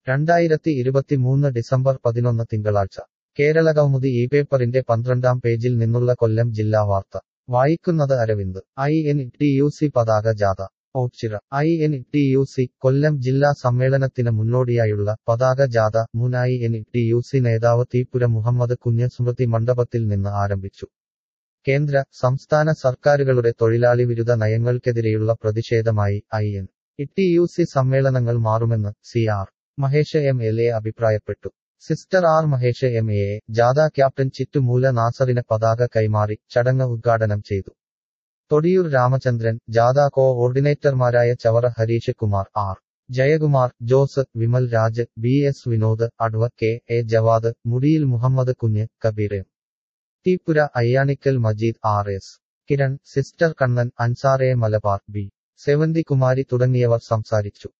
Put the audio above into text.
രണ്ടായിരത്തി ഇരുപത്തിമൂന്ന് ഡിസംബർ പതിനൊന്ന് തിങ്കളാഴ്ച കേരളകൗമുദി ഈ പേപ്പറിന്റെ പന്ത്രണ്ടാം പേജിൽ നിന്നുള്ള കൊല്ലം ജില്ലാ വാർത്ത വായിക്കുന്നത് Aravind I N T U C പതാക ജാഥ Oachira I N T U C Kollam ജില്ലാ സമ്മേളനത്തിന് മുന്നോടിയായുള്ള പതാക ജാഥ മുൻ I N T U C നേതാവ് തീപ്പുര മുഹമ്മദ് കുഞ്ഞ് സ്മൃതി മണ്ഡപത്തിൽ നിന്ന് ആരംഭിച്ചു കേന്ദ്ര സംസ്ഥാന സർക്കാരുകളുടെ തൊഴിലാളി വിരുദ്ധ നയങ്ങൾക്കെതിരെയുള്ള പ്രതിഷേധമായി I N T U C സമ്മേളനങ്ങൾ മാറുമെന്ന് C R Mahesh M L A അഭിപ്രായപ്പെട്ടു sister R Mahesh M A ജാഥ ക്യാപ്റ്റൻ ചിറ്റുമൂല നാസറിന് പതാക കൈമാറി ചടങ്ങ് ഉദ്ഘാടനം ചെയ്തു തൊടിയൂർ രാമചന്ദ്രൻ ജാഥ കോ ഓർഡിനേറ്റർമാരായ Chavara Harish Kumar R Jayakumar Jose Vimal Raj B S Vinod adv K A Javad Mudiyil Muhammad Kunju Kabeer M Theeppura Ayyanikkal Majeed R S Kiran sister Kannan അൻസാറെ മലബാർ ബി സെവന്തി കുമാരി തുടങ്ങിയവർ സംസാരിച്ചു